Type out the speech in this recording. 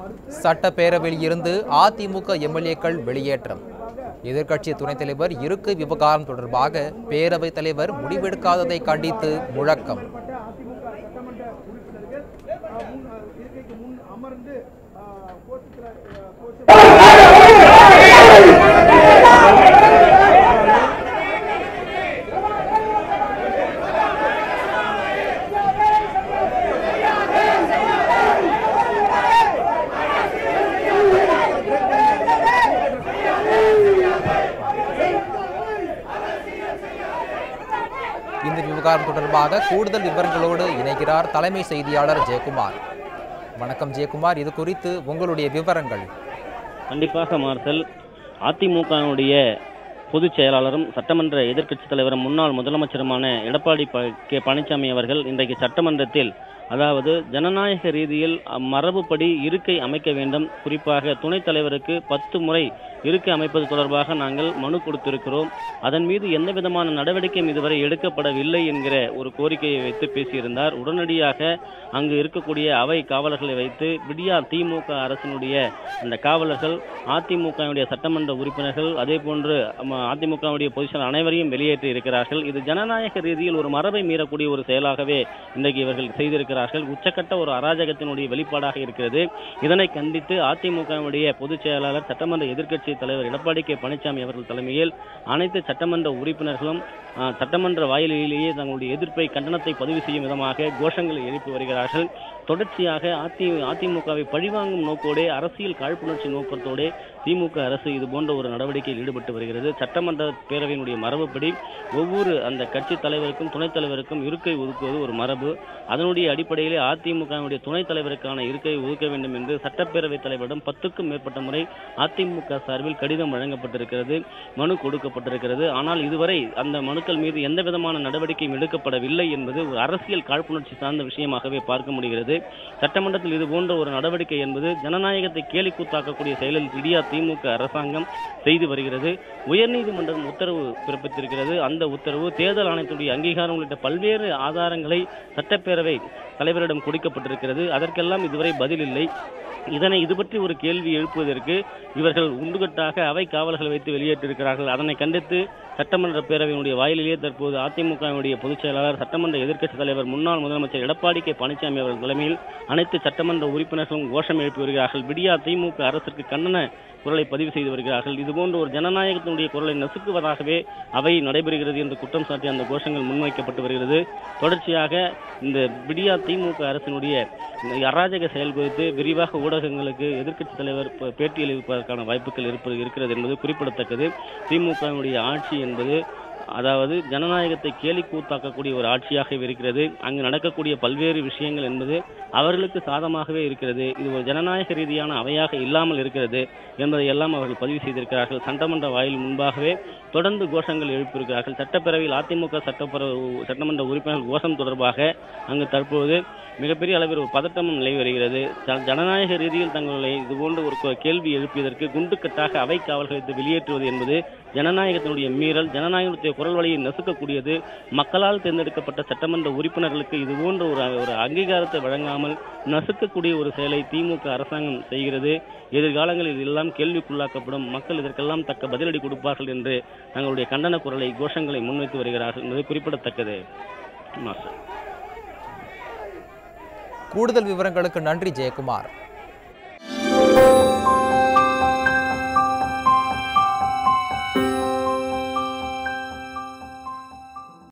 சட்டப்பேரவையில் இருந்து அதிமுக எம்எல்ஏக்கள் வெளியேற்றம் எதிர்க்கட்சி துணைத் தலைவர் இருக்கை விவகாரம் தொடர்பாக பேரவைத் தலைவர் முடிவெடுக்காததை கண்டித்து முழக்கம் அதிமுக சட்டமன்ற உறுப்பினர்கள் அஹ், முன் அஹ், இருக்கைக்கு முன் அமர்ந்து அஹ், கோஷத்துல, அஹ், கோஷம் இந்த விவகாரம் தொடர்பாக கூடுதல் விவரங்களோடு இணைகிறார் தலைமை செய்தியாளர் ஜெயக்குமார் வணக்கம் ஜெயக்குமார் இது குறித்து உங்களுடைய விவரங்கள் கண்டிப்பாக மார்சல் அதிமுகவினுடைய பொதுச் செயலாளரும் சட்டமன்ற எதிர்க்கட்சித் தலைவரும் முன்னாள் முதலமைச்சருமான எடப்பாடி ப கே பழனிசாமி அவர்கள் இன்றைக்கு சட்டமன்றத்தில் அதாவது ஜனநாயக ரீதியில் மரபுப்படி இருக்கை அமைக்க வேண்டும் குறிப்பாக துணைத் தலைவருக்கு பத்து முறை இருக்கை அமைப்பது தொடர்பாக நாங்கள் மனு கொடுத்திருக்கிறோம் அதன் மீது எந்த விதமான நடவடிக்கையும் இதுவரை எடுக்கப்படவில்லை என்கிற ஒரு கோரிக்கையை வைத்து பேசியிருந்தார் உடனடியாக அங்கு இருக்கக்கூடிய அவை காவலர்களை வைத்து விடியா திமுக அரசினுடைய அந்த காவலர்கள் அதிமுகவுடைய சட்டமன்ற உறுப்பினர்கள் அதே போன்று அதிமுகவுடைய பொசிஷன் அனைவரையும் வெளியேற்றி இருக்கிறார்கள் இது ஜனநாயக ரீதியில் ஒரு மரபை மீறக்கூடிய ஒரு செயலாகவே இன்றைக்கு இவர்கள் செய்திருக்கிறார்கள் உச்சக்கட்ட ஒரு அராஜகத்தினுடைய வெளிப்பாடாக இருக்கிறது இதனை கண்டித்து அதிமுகவுடைய பொதுச் செயலாளர் சட்டமன்ற எதிர்க்கட்சி தலைவர் எடப்பாடி கே பழனிசாமி அவர்கள் தலைமையில் அனைத்து சட்டமன்ற உறுப்பினர்களும் ஆ, சட்டமன்ற வாயிலிலேயே தங்களுடைய எதிர்ப்பை கண்டனத்தை பதிவு செய்யும் விதமாக கோஷங்களை எழுப்பி வருகிறார்கள் தொடர்ச்சியாக அதி அதிமுகவை பழிவாங்கும் நோக்கோடே அரசியல் காழ்ப்புணர்ச்சி நோக்கத்தோடே திமுக அரசு இது போன்ற ஒரு நடவடிக்கையில் ஈடுபட்டு வருகிறது சட்டமன்ற பேரவையினுடைய மரபுப்படி ஒவ்வொரு அந்த கட்சி தலைவருக்கும் துணைத் தலைவருக்கும் இருக்கை ஒதுக்குவது ஒரு மரபு அதனுடைய அடிப்படையிலே அதிமுகவுடைய துணைத் தலைவருக்கான இருக்கை ஒதுக்க வேண்டும் என்று சட்டப்பேரவைத் தலைவரிடம் பத்துக்கும் மேற்பட்ட முறை அதிமுக சார்பில் கடிதம் வழங்கப்பட்டிருக்கிறது மனு கொடுக்கப்பட்டிருக்கிறது ஆனால் இதுவரை அந்த மனுக்கள் மீது எந்த விதமான நடவடிக்கையும் எடுக்கப்படவில்லை என்பது ஒரு அரசியல் காழ்ப்புணர்ச்சி சார்ந்த விஷயமாகவே பார்க்க முடிகிறது சட்டமன்றத்தில் இது போன்ற ஒரு நடவடிக்கை என்பது ஜனநாயகத்தை கேலி கூத்தாக்கக்கூடிய செயலில் இடியா திமுக அரசாங்கம் செய்து வருகிறது உயர்நீதிமன்றம் உத்தரவு பிறப்பித்திருக்கிறது அந்த உத்தரவு தேர்தல் ஆணையத்துடைய அங்கீகாரம் உள்ளிட்ட பல்வேறு ஆதாரங்களை சட்டப்பேரவை தலைவரிடம் கொடுக்கப்பட்டிருக்கிறது அதற்கெல்லாம் இதுவரை பதில் இல்லை இதனை இது பற்றி ஒரு கேள்வி எழுப்புவதற்கு இவர்கள் உண்டுகட்டாக அவை காவலர்களை வைத்து வெளியேற்றிருக்கிறார்கள் அதனை கண்டித்து சட்டமன்ற பேரவையினுடைய வாயிலிலே தற்போது அதிமுகவினுடைய பொதுச் செயலாளர் சட்டமன்ற எதிர்க்கட்சித் தலைவர் முன்னாள் முதலமைச்சர் எடப்பாடி கே பழனிசாமி அவர்கள் தலைமையில் அனைத்து சட்டமன்ற உறுப்பினர்களும் கோஷம் எழுப்பி வருகிறார்கள் விடியா திமுக அரசுக்கு கண்டன குரலை பதிவு செய்து வருகிறார்கள் இதுபோன்ற ஒரு ஜனநாயகத்தினுடைய குரலை நசுக்குவதாகவே அவை நடைபெறுகிறது என்று குற்றம் சாட்டி அந்த கோஷங்கள் முன்வைக்கப்பட்டு வருகிறது தொடர்ச்சியாக இந்த விடியா திமுக அரசினுடைய இந்த அராஜக செயல் குறித்து விரிவாக ஊடகங்களுக்கு எதிர்க்கட்சி தலைவர் ப- பேட்டியளிப்பதற்கான வாய்ப்புகள் இருப்பது இருக்கிறது என்பது குறிப்பிடத்தக்கது திமுகவினுடைய ஆட்சி என்பது அதாவது ஜனநாயகத்தை கேலி கூத்தாக்கக்கூடிய ஒரு ஆட்சியாக இருக்கிறது அங்கு நடக்கக்கூடிய பல்வேறு விஷயங்கள் என்பது அவர்களுக்கு சாதமாகவே இருக்கிறது இது ஒரு ஜனநாயக ரீதியான அவையாக இல்லாமல் இருக்கிறது என்பதை எல்லாம் அவர்கள் பதிவு செய்திருக்கிறார்கள் சட்டமன்ற வாயில் முன்பாகவே தொடர்ந்து கோஷங்கள் எழுப்பியிருக்கிறார்கள் சட்டப்பேரவையில் அதிமுக சட்டப்பேரவை சட்டமன்ற உறுப்பினர்கள் கோஷம் தொடர்பாக அங்கு தற்போது மிகப்பெரிய அளவில் ஒரு பதட்டமும் நிலவி வருகிறது ஜன- ஜனநாயக ரீதியில் தங்களை இதுபோன்ற ஒரு கோ- கேள்வி எழுப்பியதற்கு குண்டுக்கட்டாக அவை காவல்களை வைத்து வெளியேற்றுவது என்பது ஜனநாயகத்தினுடைய மீறல் ஜனநாயகத்துடைய குரல் வழியை நசுக்கக்கூடியது மக்களால் தேர்ந்தெடுக்கப்பட்ட சட்டமன்ற உறுப்பினர்களுக்கு இதுபோன்ற ஒரு ஒரு அங்கீகாரத்தை வழங்காமல் நசுக்கக்கூடிய ஒரு செயலை திமுக அரசாங்கம் செய்கிறது எதிர்காலங்களில் இதெல்லாம் கேள்விக்குள்ளாக்கப்படும் மக்கள் இதற்கெல்லாம் தக்க பதிலடி கொடுப்பார்கள் என்று தங்களுடைய கண்டன குரலை கோஷங்களை முன்வைத்து வருகிறார்கள் என்பது குறிப்பிடத்தக்கது மாஸ்டர் கூடுதல் விவரங்களுக்கு நன்றி ஜெயக்குமார்